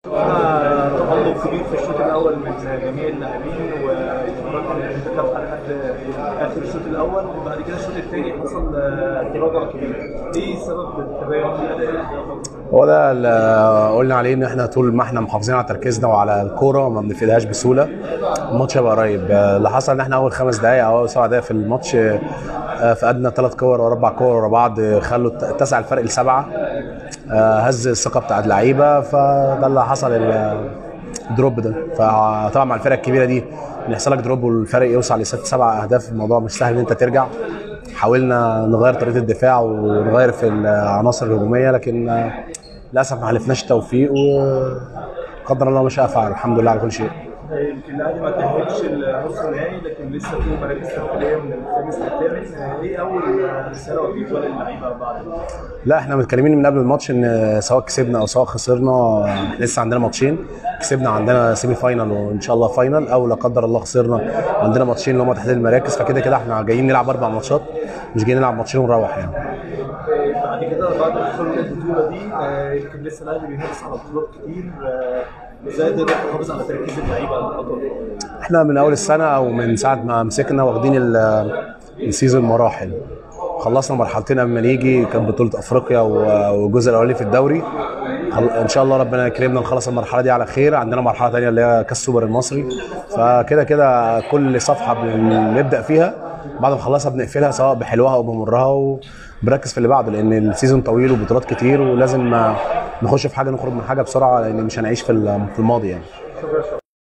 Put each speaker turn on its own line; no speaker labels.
تألق كبير في الشوط الاول من جميع اللاعبين ومباراه كانت متكافئه لحد اخر الشوط الاول وبعد كده الشوط الثاني حصل تراجع كبير ايه سبب التباين في الاداء؟
هو ده اللي قلنا عليه ان احنا طول ما احنا محافظين على تركيزنا وعلى الكوره ما بنفقدهاش بسهوله الماتش هيبقى قريب اللي حصل ان احنا اول خمس دقائق او اول سبع دقائق في الماتش فقدنا ثلاث كور واربع كور ورا بعض خلوا اتسع الفرق لسبعه هز الثقه بتاع اللعيبه فده اللي حصل الدروب ده فطبعا مع الفرق الكبيره دي ان يحصل لك دروب والفرق يوصل لست سبع اهداف الموضوع مش سهل ان انت ترجع حاولنا نغير طريقه الدفاع ونغير في العناصر الهجوميه لكن للاسف ما حلفناش توفيق وقدر الله ما شاء فعل الحمد لله على كل شيء
يمكن الاهلي ما تاهلش النص النهائي لكن لسه في مراكز ترتيبيه من الخامس للثامن ايه اول رساله وجهتوها للعيبه بعد
لا احنا متكلمين من قبل الماتش ان سواء كسبنا او سواء خسرنا لسه عندنا ماتشين كسبنا عندنا سيمي فاينل وان شاء الله فاينل او لا قدر الله خسرنا عندنا ماتشين اللي هم تحديد المراكز فكده كده احنا جايين نلعب اربع ماتشات مش جايين نلعب ماتشين ونروح يعني
بعد كده بعد وصول البطوله دي يمكن لسه الاهلي بينافس على بطولات كتير ازاي تقدر تحافظ على تركيز اللعيبه الفتره
احنا من اول السنه او من ساعه ما مسكنا واخدين السيزون مراحل خلصنا مرحلتين قبل ما نيجي كانت بطوله افريقيا والجزء الاولاني في الدوري ان شاء الله ربنا يكرمنا نخلص المرحله دي على خير عندنا مرحله ثانيه اللي هي كاس سوبر المصري فكده كده كل صفحه بنبدا فيها بعد ما نخلصها بنقفلها سواء بحلوها او بمرها وبنركز في اللي بعده لان السيزون طويل وبطولات كتير ولازم نخش في حاجه نخرج من حاجه بسرعه لان مش هنعيش في الماضي يعني